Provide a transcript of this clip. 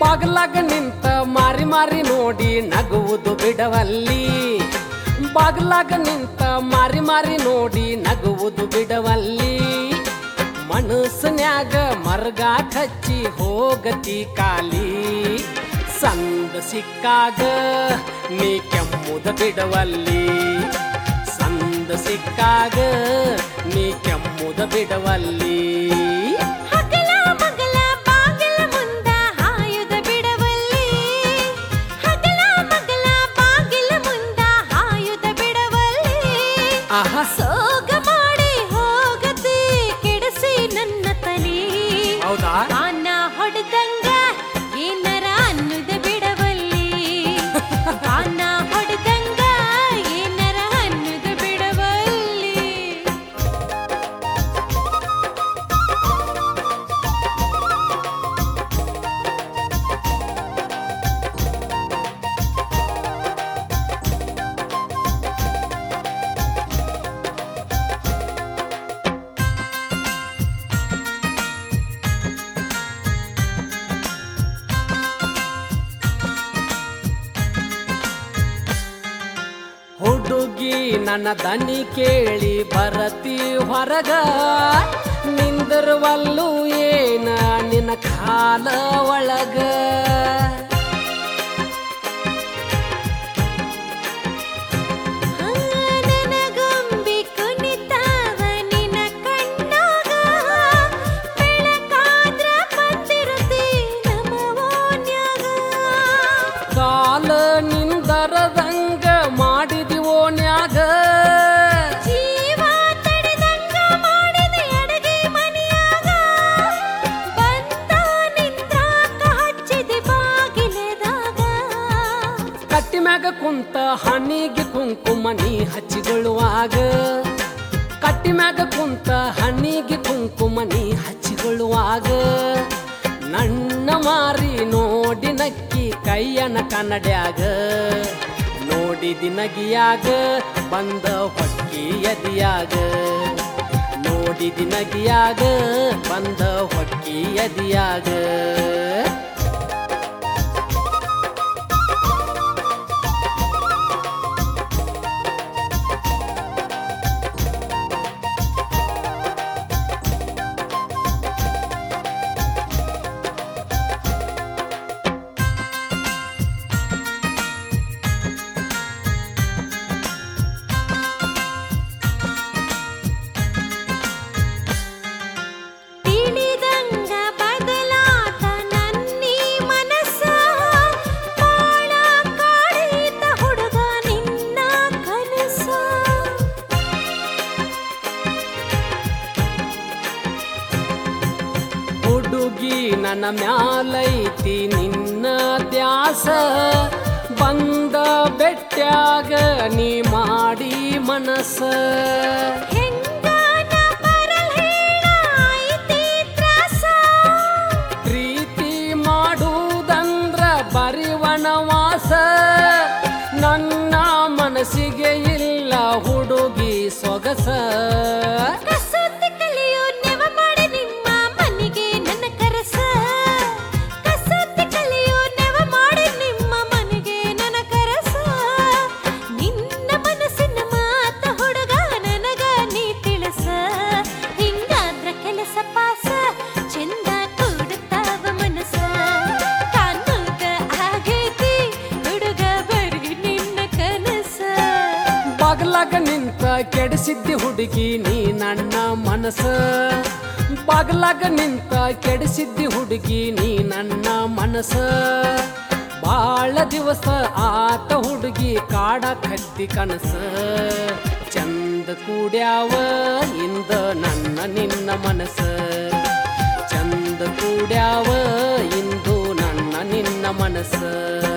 ಬಾಗಲಾಗ ನಿಂತ ಮಾರಿ ಮಾರಿ ನೋಡಿ ನಗುವುದು ಬಿಡವಲ್ಲಿ ಬಾಗಲಾಗ ನಿಂತ ಮಾರಿ ಮಾರಿ ನೋಡಿ ನಗುವುದು ಬಿಡವಲ್ಲಿ ಮನಸ್ಸಿನ್ಯಾಗ ಮರ್ಗ ಕಚ್ಚಿ ಹೋಗತಿ ಕಾಲಿ ಸಂದ ಸಿಕ್ಕಾಗ ನೀ ಕೆಮ್ಮುದ ಬಿಡವಲ್ಲಿ ಸಂದ ಸಿಕ್ಕಾಗ ನೀ ಕೆಮ್ಮುದ ಬಿಡವಲ್ಲಿ ಹಗಲ ಮಗಲ ಬಾಗಿಲ ಮುಂದ ಹಾಯುದ ಬಿಡವಲ್ಲಿ ಹಗಲ ಮಗಲ ಬಾಗಿಲ ಮುಂದ ಹಾಯುದ ಬಿಡವಲ್ಲಿ ಆಹಾ ಸೋಗ ಮಾಡಿ ಹೋಗತಿ ಕೆಡಿಸಿ ನನ್ನ ತಲಿ ಹೌದಾ ಕಾನ ಹೊಡೆದಂಗ ಏನರ ಅನ್ನುದ ಬಿಡವಲ್ಲಿ ಕಾನ ಹೊಡೆದಂಗ ಏನರ ಅನ್ನುದ ಬಿಡವಲ್ಲಿ ಹುಡುಗಿ ನನ್ನ ದನಿ ಕೇಳಿ ಬರತಿ ಹೊರಗ ನಿಂದಿರುವಲ್ಲು ಏನ ನಿನ್ನ ಕಾಲ ಒಳಗ ನನಗೊಂಬಿ ಕುಣಿತಾವ ನಿನ ಕಣ್ಣಾಗ ಬೆಳಕಾದ್ರ ಬಂದಿರುತ್ತಿ ನಮ್ಮ ಓನ್ಯಾಗ ಕಾಲ ನಿಂದರದಂಗ ಮಾಡಿದಿವೋ ನ್ಯಾಗ ಜೀವ ತಡೆದಂಗ ಮಾಡಿದೆ ಅಡಗೆ ಮನೆಯಾಗ ಬಂದ ನಿಂದ್ರಾಕ ಹಚ್ಚಿದೆ ಬಾಗಿಲೆದಾಗ ಕಟ್ಟಿ ಮ್ಯಾಗ ಕುಂತ ಹಣ್ಣಿಗೆ ಕುಂಕುಮ ನೀ ಹಚ್ಚಿಕೊಳ್ಳುವಾಗ ಕಟ್ಟಿ ಮ್ಯಾಗ ಕುಂತ ಹಣ್ಣಿಗೆ ಕುಂಕುಮ ನೀ ಹಚ್ಚಿಕೊಳ್ಳುವಾಗ ನನ್ನ ಮಾರಿ ನೋಡಿ ನಕ್ಕಿ ಕೈಯನ ಕನ್ನಡ್ಯಾಗ ನೋಡಿದಿ ನಗಿಯಾಗ ಬಂದ ಹೊಕ್ಕಿ ಎದಿಯಾಗ ನೋಡಿದಿ ನಗಿಯಾಗ ಬಂದ ಹೊಕ್ಕಿ ಎದಿಯಾಗ ತಿಳಿದಂಗ ಬದಲಾತ ನನ್ನೀ ಮನಸ್ಸ ಬಾಳ ಕಾಡಿತ ಹುಡುಗ ನಿನ್ನ ಕನಸ ಹುಡುಗಿ ನನ್ನ ಮ್ಯಾಲೈತಿ ನಿನ್ನ ದ್ಯಾಸ ಬಂದ ಬೆಟ್ಟ್ಯಾಗ ನೀ ಮಾಡಿ ಮನಸ್ಸ ಹೆಂಗಾನ ಬರಲ್ ಹೇಳ ಐತಿ ತ್ರಾಸ ಪ್ರೀತಿ ಮಾಡುವುದಂದ್ರ ಬರಿ ವನವಾಸ ನನ್ನ ಮನಸ್ಸಿಗೆ ಇಲ್ಲ ಹುಡುಗಿ ಸೊಗಸ ಕಸೂತಿ ಕಲಿಯೋ ನೆವ ಮಾಡಿ ನಿಮ್ಮ ಮನೆಗೆ ನನ್ನ ಕರಸ ಕಸೂತಿ ಕಲಿಯೋ ನೆವ ಮಾಡಿ ನಿಮ್ಮ ಮನೆಗೆ ನನ್ನ ಕರಸ ನಿನ್ನ ಮನಸ್ಸಿನ ಮಾತ ಹುಡುಗ ನನಗ ನೀ ತಿಳಿಸ ಹಿಂಗಾದ್ರ ಕೆಲಸ ಪಾಸ ಚಂದ ಕೂಡುತ್ತಾವ ಮನಸ ಕಾನೂಕ ಆಗೈತಿ ಹುಡುಗ ಬರ್ಗಿ ನಿನ್ನ ಕನಸ ಬಾಗ್ಲಾಗ ನಿಂತ ಕೆಡಿಸಿದ್ದಿ ಹುಡುಗಿ ನೀ ನನ್ನ ಮನಸ್ಸ ಬಾಗ್ಲಾಗ ನಿಂತ ಕೆಡಿಸಿದ್ದಿ ಹುಡುಗಿ ನೀ ನನ್ನ ಮನಸ್ಸ ಬಾಳ ದಿವಸ ಆತ ಹುಡುಗಿ ಕಾಡ ಕತ್ತಿ ಕನಸ ಚಂದ ಕೂಡ್ಯಾವ ಇಂದ ನನ್ನ ನಿನ್ನ ಮನಸ್ಸ ಚಂದ ಕೂಡ್ಯಾವ ಇಂದು ನನ್ನ ನಿನ್ನ ಮನಸ್ಸ